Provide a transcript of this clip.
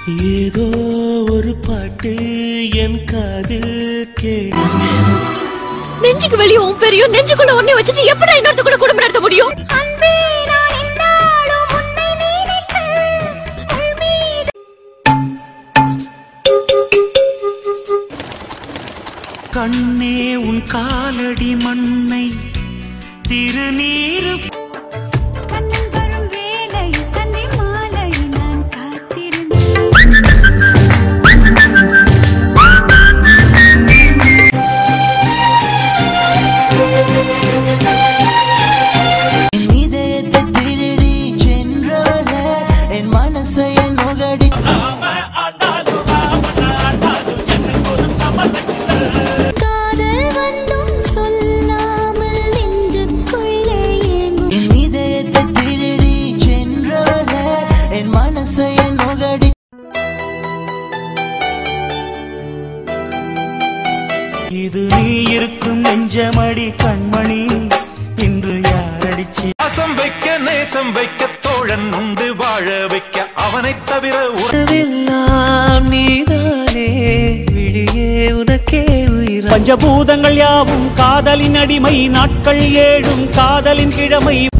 ஏதோ ஒரு பாட்டு என் காதில் கேடு நெஞ்சுக்கு வெளியே உன் பெரியும் நெஞ்சுக்குள்ள ஒண்ணே வச்சுட்டு எப்படி இன்னொருத்த கூட குடும்பம் நடத்த முடியும் கண்ணே உன் காலடி மண்ணை திருநீரு கண்ணன் வரும் வேலை கண்ணி மாலை நான் காத்திருந்தேன் என் இதயத்தை திருடி சென்றவள என் மனசை நுகடி காதல் வந்தும் சொல்லாமல் நெஞ்சுக்குள்ளே ஏங்கும் என் இதயத்தை திருடி சென்றவள என் மனசை நுகடி இது நீ இருக்கும் நெஞ்சமடி கண்மணி இன்று யாரடிச்சு பாசம் வைக்க நேசம் வைக்க தோழன் உண்டு வாழ வைக்க அவனைத் தவிர உற உறவெல்லாம் நீதானே விழியே உனக்கே உயிர் பஞ்சபூதங்கள் யாவும் காதலின் அடிமை நாட்கள் ஏழும் காதலின் கிழமை